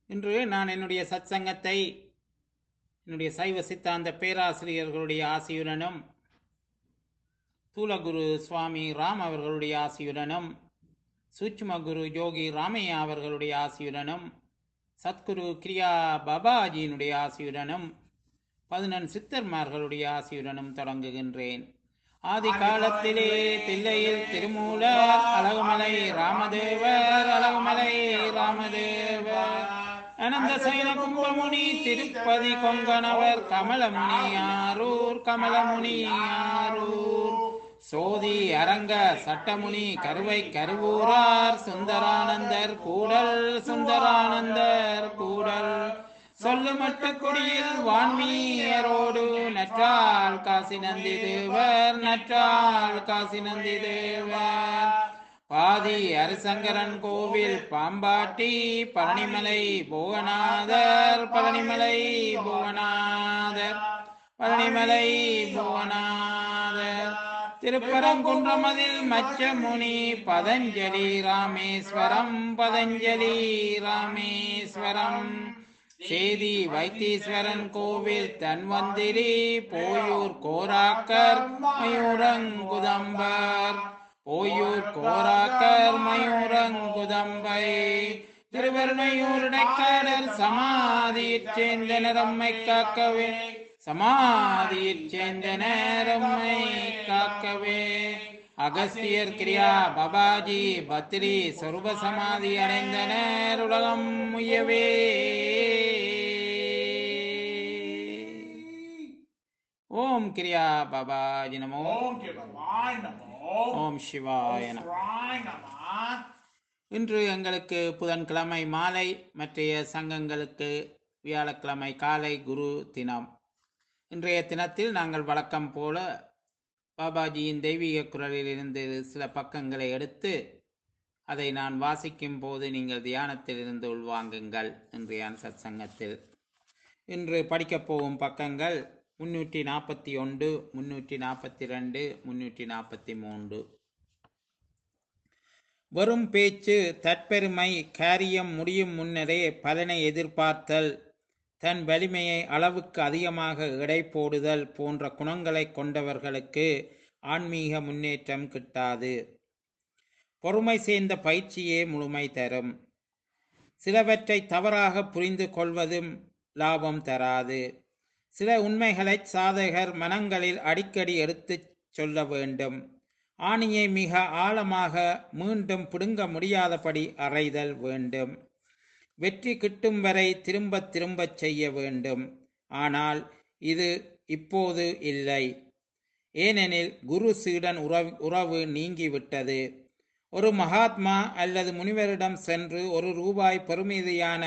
இன்று நான் என்னுடைய சத்சங்கத்தை என்னுடைய சைவ சித்தாந்த பேராசிரியர்களுடைய ஆசியுடனும் தூலகுரு சுவாமி ராம் அவர்களுடைய ஆசியுடனும் சூட்சும குரு யோகி ராமையா அவர்களுடைய ஆசியுடனும் சத்குரு கிரியா பாபாஜியினுடைய ஆசியுடனும் பதினெண் சித்தர்மார்களுடைய ஆசியுடனும் தொடங்குகின்றேன் ஆதி காலத்திலே தில்லையில் திருமூலர் அழகுமலை ராமதேவர் அழகுமலை ராமதேவர் அனந்த சைன கும்பமுனி திருப்பதி கொங்கணவர் கமலமுனி ஆரூர் கமலமுனி ஆரூர் சோதி அரங்க சட்டமுனி கருவை கருவூரார் சுந்தரானந்தர் கூடல் சுந்தரானந்தர் கூடல் சொல்லுமட்ட குடியில் வான்மீயரோடு நற்றால் காசி நந்தி தேவர் நற்றால் காசி நந்தி தேவர் பாதி ஹரிசங்கரன் கோவில் பாம்பாட்டி பழனிமலை புவனாதர் பழனிமலை புவனாதர் பழனிமலை புவனாதர் திருப்பரங்குன்றமதில் மச்சமுனி பதஞ்சலி ராமேஸ்வரம் பதஞ்சலி ராமேஸ்வரம் சேதி வைத்தீஸ்வரன் கோவில் தன்வந்திரி போயூர் கோராக்கர் மயூரங்குதம்பர் போயூர் கோராக்கர் மயூரங்குதம்பை திருவருணையூருடைக்காரர் சமாதியிற் சேர்ந்த நிறம்மை காக்கவே சமாதியிற் சேர்ந்த நேரம்மை காக்கவே அகஸ்தியர் கிரியா பபாஜி பத்ரி சொருப சமாதி அடைந்தனர் உலகம் முயவே ஓம் கிரியா பாபாஜி நமோ ஓம் சிவாய் நமோ ஓம் சிவாய நமோ சிவாய் நம இன்று எங்களுக்கு புதன்கிழமை மாலை மற்றைய சங்கங்களுக்கு வியாழக்கிழமை காலை குரு தினம் இன்றைய தினத்தில் நாங்கள் வழக்கம் போல பாபாஜியின் தெய்வீக குரலிலிருந்து சில பக்கங்களை எடுத்து அதை நான் வாசிக்கும் போது நீங்கள் தியானத்தில் இருந்து உள்வாங்குங்கள் இன்றைய சத் சங்கத்தில் இன்று படிக்கப் போகும் பக்கங்கள் முன்னூற்றி நாற்பத்தி ஒன்று முன்னூற்றி நாற்பத்தி ரெண்டு முன்னூற்றி நாற்பத்தி மூன்று வெறும் பேச்சு தற்பெருமை காரியம் முடியும் முன்னரே பலனை எதிர்பார்த்தல் தன் வலிமையை அளவுக்கு அதிகமாக எடை போடுதல் போன்ற குணங்களை கொண்டவர்களுக்கு ஆன்மீக முன்னேற்றம் கிட்டாது பொறுமை சேர்ந்த பயிற்சியே முழுமை தரும் சிலவற்றை தவறாக புரிந்து கொள்வதும் லாபம் தராது சில உண்மைகளை சாதகர் மனங்களில் அடிக்கடி எடுத்துச் சொல்ல வேண்டும் ஆணியை மிக ஆழமாக மீண்டும் பிடுங்க முடியாதபடி அறைதல் வேண்டும் வெற்றி கிட்டும் வரை திரும்ப திரும்பச் செய்ய வேண்டும் ஆனால் இது இப்போது இல்லை ஏனெனில் குரு சீடன் உறவு உறவு நீங்கிவிட்டது ஒரு மகாத்மா அல்லது முனிவரிடம் சென்று ஒரு ரூபாய் பெறுமதியான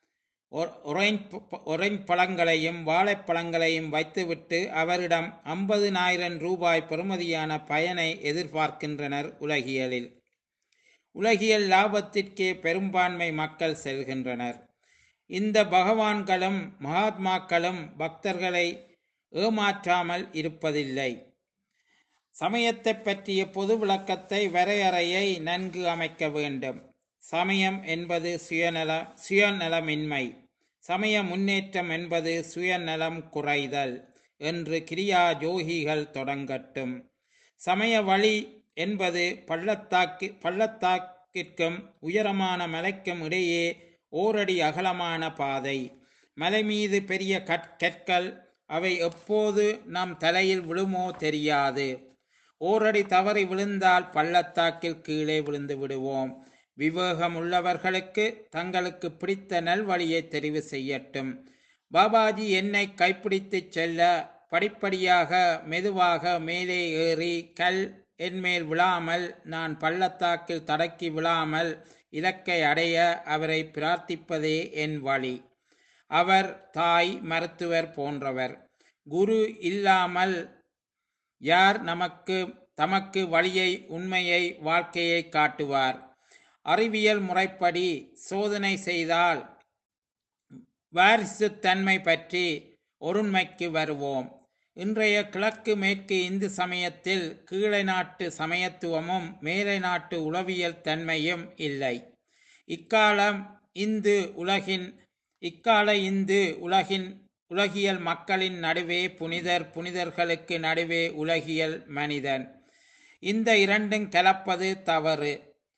ஒரேஞ்ச் பழங்களையும் வாழைப்பழங்களையும் வைத்துவிட்டு அவரிடம் ஐம்பதினாயிரம் ரூபாய் பெறுமதியான பயனை எதிர்பார்க்கின்றனர் உலகியலில் உலகியல் லாபத்திற்கே பெரும்பான்மை மக்கள் செல்கின்றனர் இந்த பகவான்களும் மகாத்மாக்களும் பக்தர்களை ஏமாற்றாமல் இருப்பதில்லை சமயத்தை பற்றிய பொது விளக்கத்தை வரையறையை நன்கு அமைக்க வேண்டும் சமயம் என்பது சுயநல சுயநலமின்மை சமய முன்னேற்றம் என்பது சுயநலம் குறைதல் என்று கிரியா ஜோகிகள் தொடங்கட்டும் சமய வழி என்பது பள்ளத்தாக்கு பள்ளத்தாக்கிற்கும் உயரமான மலைக்கும் இடையே ஓரடி அகலமான பாதை மலை மீது பெரிய கற்கள் அவை எப்போது நம் தலையில் விழுமோ தெரியாது ஓரடி தவறி விழுந்தால் பள்ளத்தாக்கில் கீழே விழுந்து விடுவோம் விவேகம் உள்ளவர்களுக்கு தங்களுக்கு பிடித்த நல்வழியை தெரிவு செய்யட்டும் பாபாஜி என்னை கைப்பிடித்து செல்ல படிப்படியாக மெதுவாக மேலே ஏறி கல் என்மேல் விழாமல் நான் பள்ளத்தாக்கில் தடக்கி விழாமல் இலக்கை அடைய அவரை பிரார்த்திப்பதே என் வழி அவர் தாய் மருத்துவர் போன்றவர் குரு இல்லாமல் யார் நமக்கு தமக்கு வழியை உண்மையை வாழ்க்கையை காட்டுவார் அறிவியல் முறைப்படி சோதனை செய்தால் வாரிசுத்தன்மை பற்றி ஒருண்மைக்கு வருவோம் இன்றைய கிழக்கு மேற்கு இந்து சமயத்தில் கீழே நாட்டு சமயத்துவமும் மேலை நாட்டு உளவியல் தன்மையும் இல்லை இக்காலம் இந்து உலகின் இக்கால இந்து உலகின் உலகியல் மக்களின் நடுவே புனிதர் புனிதர்களுக்கு நடுவே உலகியல் மனிதன் இந்த இரண்டும் கலப்பது தவறு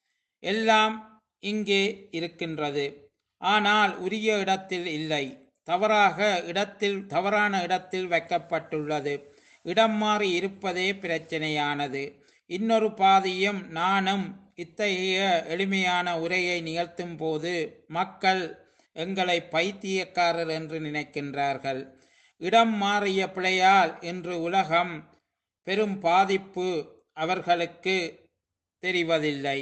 எல்லாம் இங்கே இருக்கின்றது ஆனால் உரிய இடத்தில் இல்லை தவறாக இடத்தில் தவறான இடத்தில் வைக்கப்பட்டுள்ளது இடம் மாறி இருப்பதே பிரச்சனையானது இன்னொரு பாதியும் நானும் இத்தகைய எளிமையான உரையை நிகழ்த்தும் போது மக்கள் எங்களை பைத்தியக்காரர் என்று நினைக்கின்றார்கள் இடம் மாறிய பிழையால் இன்று உலகம் பெரும் பாதிப்பு அவர்களுக்கு தெரிவதில்லை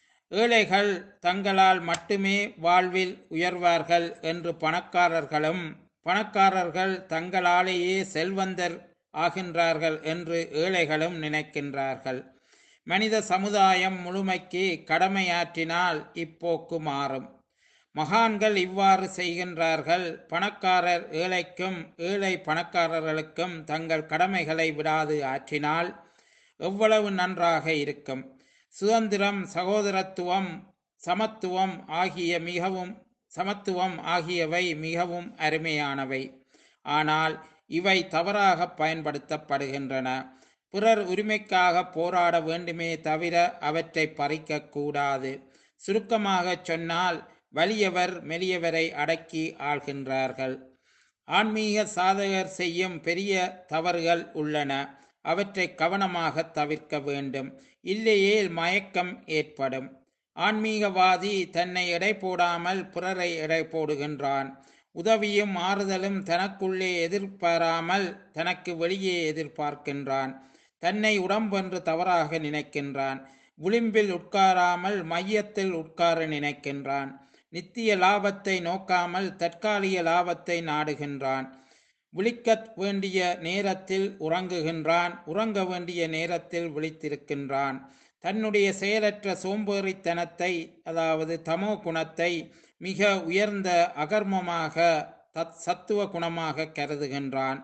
ஏழைகள் தங்களால் மட்டுமே வாழ்வில் உயர்வார்கள் என்று பணக்காரர்களும் பணக்காரர்கள் தங்களாலேயே செல்வந்தர் ஆகின்றார்கள் என்று ஏழைகளும் நினைக்கின்றார்கள் மனித சமுதாயம் முழுமைக்கு கடமையாற்றினால் இப்போக்கு மாறும் மகான்கள் இவ்வாறு செய்கின்றார்கள் பணக்காரர் ஏழைக்கும் ஏழை பணக்காரர்களுக்கும் தங்கள் கடமைகளை விடாது ஆற்றினால் எவ்வளவு நன்றாக இருக்கும் சுதந்திரம் சகோதரத்துவம் சமத்துவம் ஆகிய மிகவும் சமத்துவம் ஆகியவை மிகவும் அருமையானவை ஆனால் இவை தவறாக பயன்படுத்தப்படுகின்றன பிறர் உரிமைக்காக போராட வேண்டுமே தவிர அவற்றை பறிக்கக்கூடாது சுருக்கமாக சொன்னால் வலியவர் மெலியவரை அடக்கி ஆள்கின்றார்கள் ஆன்மீக சாதகர் செய்யும் பெரிய தவறுகள் உள்ளன அவற்றை கவனமாக தவிர்க்க வேண்டும் இல்லையேல் மயக்கம் ஏற்படும் ஆன்மீகவாதி தன்னை எடை போடாமல் பிறரை எடை போடுகின்றான் உதவியும் ஆறுதலும் தனக்குள்ளே எதிர்பாராமல் தனக்கு வெளியே எதிர்பார்க்கின்றான் தன்னை உடம்பென்று தவறாக நினைக்கின்றான் விளிம்பில் உட்காராமல் மையத்தில் உட்கார நினைக்கின்றான் நித்திய லாபத்தை நோக்காமல் தற்காலிக லாபத்தை நாடுகின்றான் விழிக்க வேண்டிய நேரத்தில் உறங்குகின்றான் உறங்க வேண்டிய நேரத்தில் விழித்திருக்கின்றான் தன்னுடைய செயலற்ற சோம்பேறித்தனத்தை அதாவது தமோ குணத்தை மிக உயர்ந்த அகர்மமாக தத் சத்துவ குணமாக கருதுகின்றான்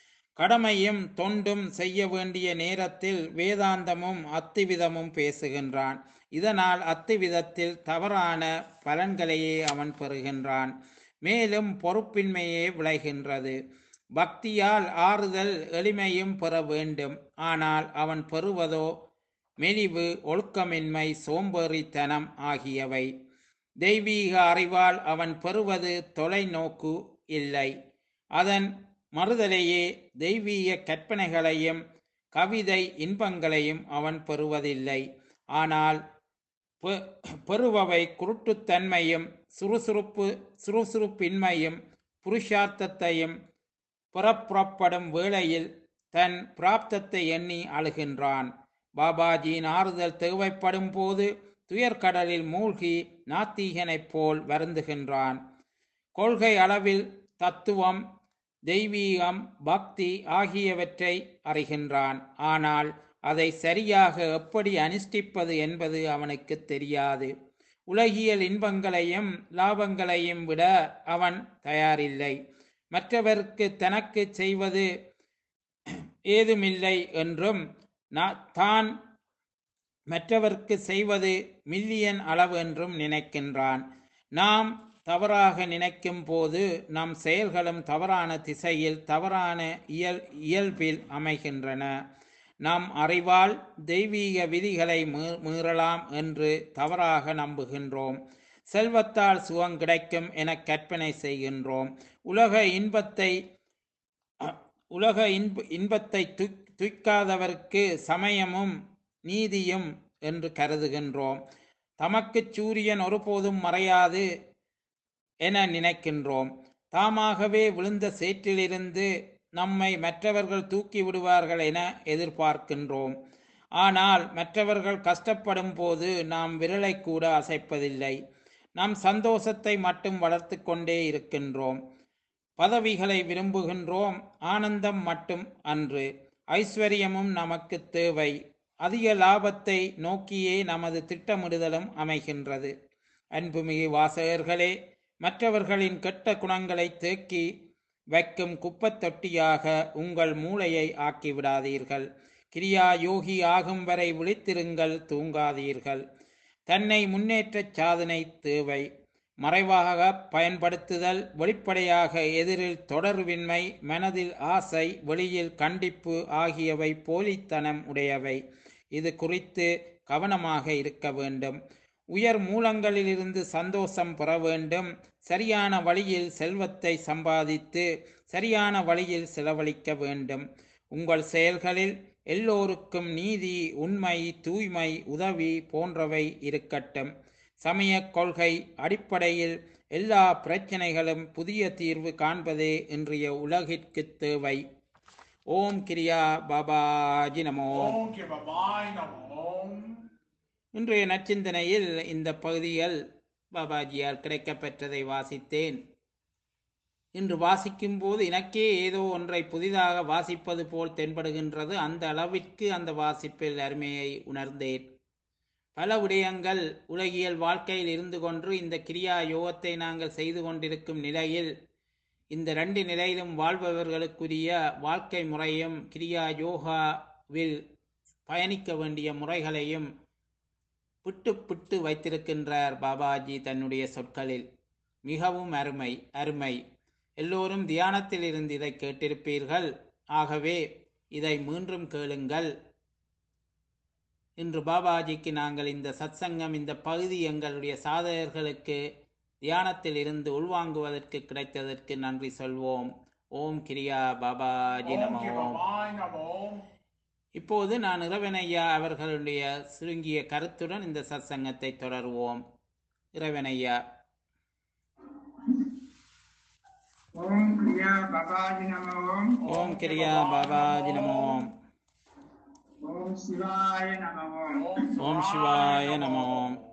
கடமையும் தொண்டும் செய்ய வேண்டிய நேரத்தில் வேதாந்தமும் அத்திவிதமும் பேசுகின்றான் இதனால் அத்திவிதத்தில் தவறான பலன்களையே அவன் பெறுகின்றான் மேலும் பொறுப்பின்மையே விளைகின்றது பக்தியால் ஆறுதல் எளிமையும் பெற வேண்டும் ஆனால் அவன் பெறுவதோ மெலிவு ஒழுக்கமின்மை சோம்பேறித்தனம் ஆகியவை தெய்வீக அறிவால் அவன் பெறுவது தொலைநோக்கு இல்லை அதன் மறுதலையே தெய்வீக கற்பனைகளையும் கவிதை இன்பங்களையும் அவன் பெறுவதில்லை ஆனால் பெ- பெறுபவை குருட்டுத்தன்மையும் சுறுசுறுப்பு சுறுசுறுப்பின்மையும் புருஷார்த்தத்தையும் புறப்புறப்படும் வேளையில் தன் பிராப்தத்தை எண்ணி அழுகின்றான் பாபாஜியின் ஆறுதல் தேவைப்படும் போது துயர்கடலில் மூழ்கி நாத்தீகனைப் போல் வருந்துகின்றான் கொள்கை அளவில் தத்துவம் தெய்வீகம் பக்தி ஆகியவற்றை அறிகின்றான் ஆனால் அதை சரியாக எப்படி அனுஷ்டிப்பது என்பது அவனுக்கு தெரியாது உலகியல் இன்பங்களையும் லாபங்களையும் விட அவன் தயாரில்லை மற்றவருக்கு தனக்கு செய்வது ஏதுமில்லை என்றும் நா- தான் மற்றவர்க்கு செய்வது மில்லியன் அளவு என்றும் நினைக்கின்றான் நாம் தவறாக நினைக்கும் போது நம் செயல்களும் தவறான திசையில் தவறான இயல் இயல்பில் அமைகின்றன நம் அறிவால் தெய்வீக விதிகளை மீ- மீறலாம் என்று தவறாக நம்புகின்றோம் செல்வத்தால் சுகம் கிடைக்கும் என கற்பனை செய்கின்றோம் உலக இன்பத்தை உலக இன்ப இன்பத்தை துய் துய்க்காதவர்க்கு சமயமும் நீதியும் என்று கருதுகின்றோம் தமக்குச் சூரியன் ஒருபோதும் மறையாது என நினைக்கின்றோம் தாமாகவே விழுந்த சேற்றிலிருந்து நம்மை மற்றவர்கள் தூக்கி விடுவார்கள் என எதிர்பார்க்கின்றோம் ஆனால் மற்றவர்கள் கஷ்டப்படும் போது நாம் விரலை கூட அசைப்பதில்லை நம் சந்தோஷத்தை மட்டும் வளர்த்து கொண்டே இருக்கின்றோம் பதவிகளை விரும்புகின்றோம் ஆனந்தம் மட்டும் அன்று ஐஸ்வர்யமும் நமக்கு தேவை அதிக லாபத்தை நோக்கியே நமது திட்டமிடுதலும் அமைகின்றது அன்புமிகு வாசகர்களே மற்றவர்களின் கெட்ட குணங்களை தேக்கி வைக்கும் குப்பத் தொட்டியாக உங்கள் மூளையை ஆக்கிவிடாதீர்கள் கிரியா யோகி ஆகும் வரை விழித்திருங்கள் தூங்காதீர்கள் தன்னை முன்னேற்றச் சாதனை தேவை மறைவாக பயன்படுத்துதல் வெளிப்படையாக எதிரில் தொடர்பின்மை மனதில் ஆசை வெளியில் கண்டிப்பு ஆகியவை போலித்தனம் உடையவை இது குறித்து கவனமாக இருக்க வேண்டும் உயர் மூலங்களிலிருந்து சந்தோஷம் பெற வேண்டும் சரியான வழியில் செல்வத்தை சம்பாதித்து சரியான வழியில் செலவழிக்க வேண்டும் உங்கள் செயல்களில் எல்லோருக்கும் நீதி உண்மை தூய்மை உதவி போன்றவை இருக்கட்டும் சமய கொள்கை அடிப்படையில் எல்லா பிரச்சனைகளும் புதிய தீர்வு காண்பதே இன்றைய உலகிற்கு தேவை ஓம் கிரியா பாபாஜி நமோ ஓம் கே பாபாய் நமோம் இன்றைய நச்சிந்தனையில் இந்த பகுதிகள் பாபாஜியால் கிடைக்கப்பெற்றதை வாசித்தேன் இன்று வாசிக்கும் போது எனக்கே ஏதோ ஒன்றை புதிதாக வாசிப்பது போல் தென்படுகின்றது அந்த அளவிற்கு அந்த வாசிப்பில் அருமையை உணர்ந்தேன் பல விடயங்கள் உலகியல் வாழ்க்கையில் இருந்து கொண்டு இந்த கிரியா யோகத்தை நாங்கள் செய்து கொண்டிருக்கும் நிலையில் இந்த ரெண்டு நிலையிலும் வாழ்பவர்களுக்குரிய வாழ்க்கை முறையும் கிரியா யோகாவில் பயணிக்க வேண்டிய முறைகளையும் பிட்டு பிட்டு வைத்திருக்கின்றார் பாபாஜி தன்னுடைய சொற்களில் மிகவும் அருமை அருமை எல்லோரும் தியானத்தில் இருந்து இதை கேட்டிருப்பீர்கள் ஆகவே இதை மீண்டும் கேளுங்கள் இன்று பாபாஜிக்கு நாங்கள் இந்த சத்சங்கம் இந்த பகுதி எங்களுடைய சாதகர்களுக்கு தியானத்தில் இருந்து உள்வாங்குவதற்கு கிடைத்ததற்கு நன்றி சொல்வோம் ஓம் கிரியா பாபாஜி ஓம் நமோ கே பாபாய் நமோம் இப்போது நான் இறைவனையா அவர்களுடைய சுருங்கிய கருத்துடன் இந்த சத்சங்கத்தை தொடருவோம் இறைவனையா ஓம் கிரியா பபாஜி நமோம் ஓம் கிரியா பாபாஜி நமோ ஓம் சிவாய நமோம் ஓம் சிவாய நமோ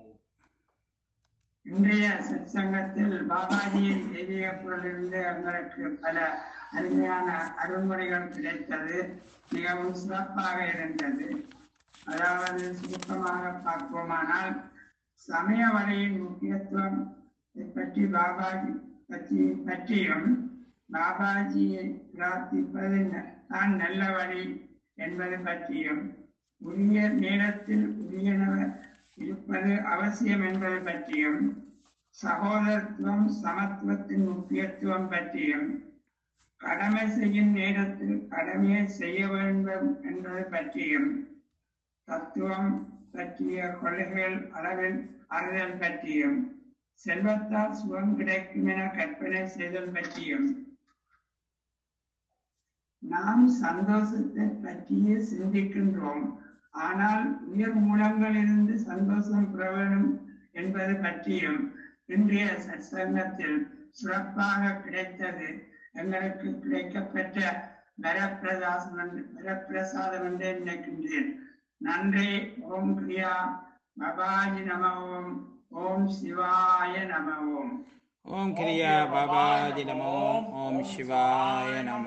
இன்றைய சத்சங்கத்தில் பாபாஜியின் தெய்வீக பொருளிலிருந்து எங்களுக்கு பல அருமையான அருள்முறைகள் கிடைத்தது மிகவும் சிறப்பாக இருந்தது அதாவது சுருக்கமாக பார்ப்போமானால் சமய வழியின் முக்கியத்துவம் பற்றி பாபாஜி பற்றி பற்றியும் பாபாஜியை பிரார்த்திப்பது ந- தான் நல்ல வழி என்பது பற்றியும் உரிய நேரத்தில் உரியனவர் இருப்பது அவசியம் என்பது பற்றியும் சகோதரத்துவம் சமத்துவத்தின் முக்கியத்துவம் பற்றியும் கடமை செய்யும் நேரத்தில் கடமையை செய்ய வேண்டும் என்பது பற்றியும் தத்துவம் பற்றிய கொள்கைகள் அளவில் அறிதல் பற்றியும் செல்வத்தால் சுகம் கிடைக்கும் என கற்பனை செய்தல் பற்றியும் நாம் சந்தோஷத்தை பற்றியே சிந்திக்கின்றோம் ஆனால் உயர் மூலங்களிலிருந்து சந்தோஷம் பெற வேண்டும் என்பது பற்றியும் இன்றைய சத்சங்கத்தில் சிறப்பாக கிடைத்தது எங்களுக்கு கிடைக்கப்பெற்ற வரப்பிரசாதம் என்று வரப்பிரசாதம் என்றே நினைக்கின்றேன் நன்றி ஓம் கிரியா பபாஜி நம ஓம் ஓம் சிவாய நம ஓம் ஓம் கிரியா பாபாஜி நமோ ஓம் சிவாய நம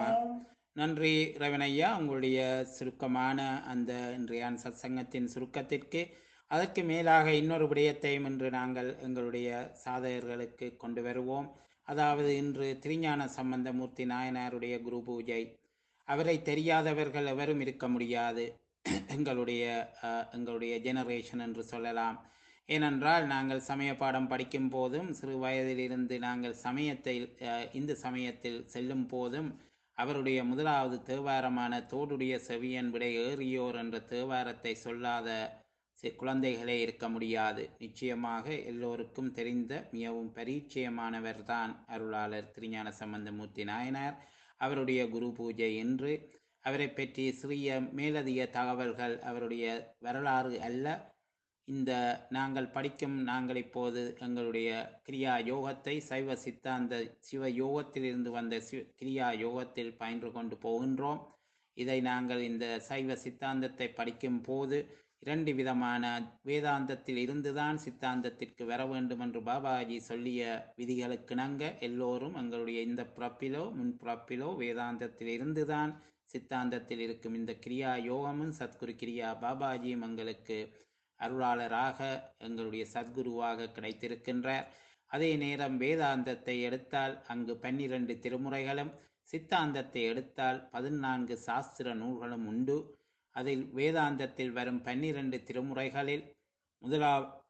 நன்றி ரவணையா உங்களுடைய சுருக்கமான அந்த இன்றைய சத்சங்கத்தின் சுருக்கத்திற்கு அதற்கு மேலாக இன்னொரு விடயத்தையும் இன்று நாங்கள் எங்களுடைய சாதகர்களுக்கு கொண்டு வருவோம் அதாவது இன்று திருஞான சம்பந்தமூர்த்தி நாயனாருடைய குரு பூஜை அவரை தெரியாதவர்கள் எவரும் இருக்க முடியாது எங்களுடைய அஹ், எங்களுடைய ஜெனரேஷன் என்று சொல்லலாம் ஏனென்றால் நாங்கள் சமய பாடம் படிக்கும் போதும் சிறு வயதிலிருந்து நாங்கள் சமயத்தை அஹ், இந்து சமயத்தில் செல்லும் போதும் அவருடைய முதலாவது தேவாரமான தோடுடைய செவியன் விடை ஏறியோர் என்ற தேவாரத்தை சொல்லாத சி- குழந்தைகளே இருக்க முடியாது நிச்சயமாக எல்லோருக்கும் தெரிந்த மிகவும் பரிச்சயமானவர்தான் அருளாளர் திருஞான சம்பந்தமூர்த்தி நாயனார் அவருடைய குரு பூஜை என்று அவரை பற்றி சிறிய மேலதிக தகவல்கள் அவருடைய வரலாறு அல்ல இந்த நாங்கள் படிக்கும் நாங்கள் இப்போது எங்களுடைய கிரியா யோகத்தை சைவ சித்தாந்த சிவ யோகத்திலிருந்து வந்த சி கிரியா யோகத்தில் பயின்று கொண்டு போகின்றோம் இதை நாங்கள் இந்த சைவ சித்தாந்தத்தை படிக்கும் போது இரண்டு விதமான வேதாந்தத்தில் இருந்துதான் சித்தாந்தத்திற்கு வர வேண்டும் என்று பாபாஜி சொல்லிய விதிகளுக்கிணங்க எல்லோரும் எங்களுடைய இந்த பிறப்பிலோ முன் பிறப்பிலோ வேதாந்தத்தில் இருந்துதான் சித்தாந்தத்தில் இருக்கும் இந்த கிரியா யோகமும் சத்குரு கிரியா பாபாஜியும் எங்களுக்கு அருளாளராக எங்களுடைய சத்குருவாக கிடைத்திருக்கின்றார் அதே நேரம் வேதாந்தத்தை எடுத்தால் அங்கு பன்னிரண்டு திருமுறைகளும் சித்தாந்தத்தை எடுத்தால் பதினான்கு சாஸ்திர நூல்களும் உண்டு அதில் வேதாந்தத்தில் வரும் பன்னிரண்டு திருமுறைகளில் முதலா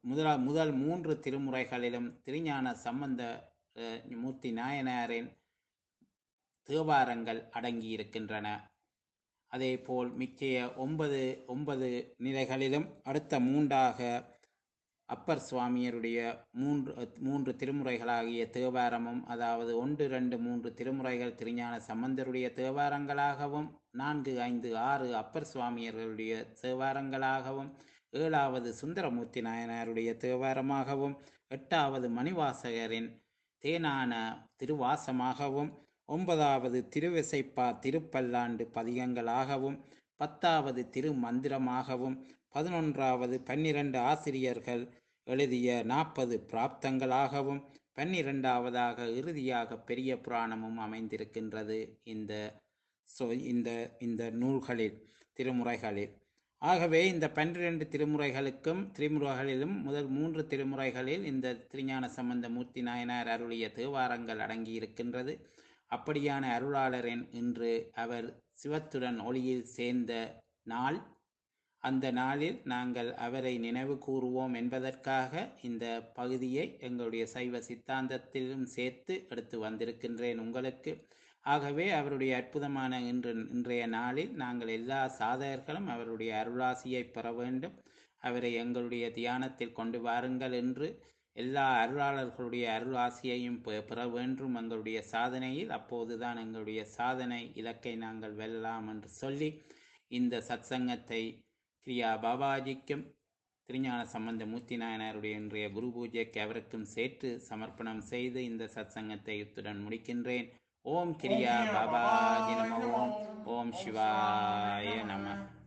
முதல் முதல் மூன்று திருமுறைகளிலும் திருஞான சம்பந்த அஹ், மூர்த்தி நாயனாரின் தேவாரங்கள் அடங்கியிருக்கின்றன அதேபோல் மிக்கைய ஒன்பது ஒன்பது நிலைகளிலும் அடுத்த மூன்றாக அப்பர் சுவாமியருடைய மூன்று மூன்று திருமுறைகளாகிய தேவாரமும் அதாவது ஒன்று ரெண்டு மூன்று திருமுறைகள் திருஞான சம்பந்தருடைய தேவாரங்களாகவும் நான்கு ஐந்து ஆறு அப்பர் சுவாமியர்களுடைய தேவாரங்களாகவும் ஏழாவது சுந்தரமூர்த்தி நாயனாருடைய தேவாரமாகவும் எட்டாவது மணிவாசகரின் தேனான திருவாசமாகவும் ஒன்பதாவது திருவிசைப்பா திருப்பல்லாண்டு பதிகங்களாகவும் பத்தாவது திருமந்திரமாகவும் பதினொன்றாவது பன்னிரண்டு ஆசிரியர்கள் எழுதிய நாற்பது பிராப்தங்களாகவும் பன்னிரெண்டாவதாக இறுதியாக பெரிய புராணமும் அமைந்திருக்கின்றது இந்த சொ இந்த இந்த நூல்களில் திருமுறைகளில் ஆகவே இந்த பன்னிரண்டு திருமுறைகளுக்கும் திருமுறைகளிலும் முதல் மூன்று திருமுறைகளில் இந்த திருஞான சம்பந்த மூர்த்தி நாயனார் அருளிய தேவாரங்கள் அடங்கியிருக்கின்றது அப்படியான அருளாளரின் இன்று அவர் சிவத்துடன் ஒளியில் சேர்ந்த நாள் அந்த நாளில் நாங்கள் அவரை நினைவு கூறுவோம் என்பதற்காக இந்த பகுதியை எங்களுடைய சைவ சித்தாந்தத்திலும் சேர்த்து எடுத்து வந்திருக்கின்றேன் உங்களுக்கு ஆகவே அவருடைய அற்புதமான இன்று இன்றைய நாளில் நாங்கள் எல்லா சாதகர்களும் அவருடைய அருளாசியை பெற வேண்டும் அவரை எங்களுடைய தியானத்தில் கொண்டு வாருங்கள் என்று எல்லா அருளாளர்களுடைய அருளாசியையும் பெ- பெற வேண்டும் எங்களுடைய சாதனையில் அப்போதுதான் எங்களுடைய சாதனை இலக்கை நாங்கள் வெல்லலாம் என்று சொல்லி இந்த சத்சங்கத்தை கிரியா பாபாஜிக்கும் திருஞான சம்பந்த மூர்த்தி நாயனாருடைய இன்றைய குரு பூஜைக்கு அவருக்கும் சேர்த்து சமர்ப்பணம் செய்து இந்த சத்சங்கத்தை இத்துடன் முடிக்கின்றேன் ஓம் கிரியா பாபாஜி நம ஓம் ஓம் சிவாய நம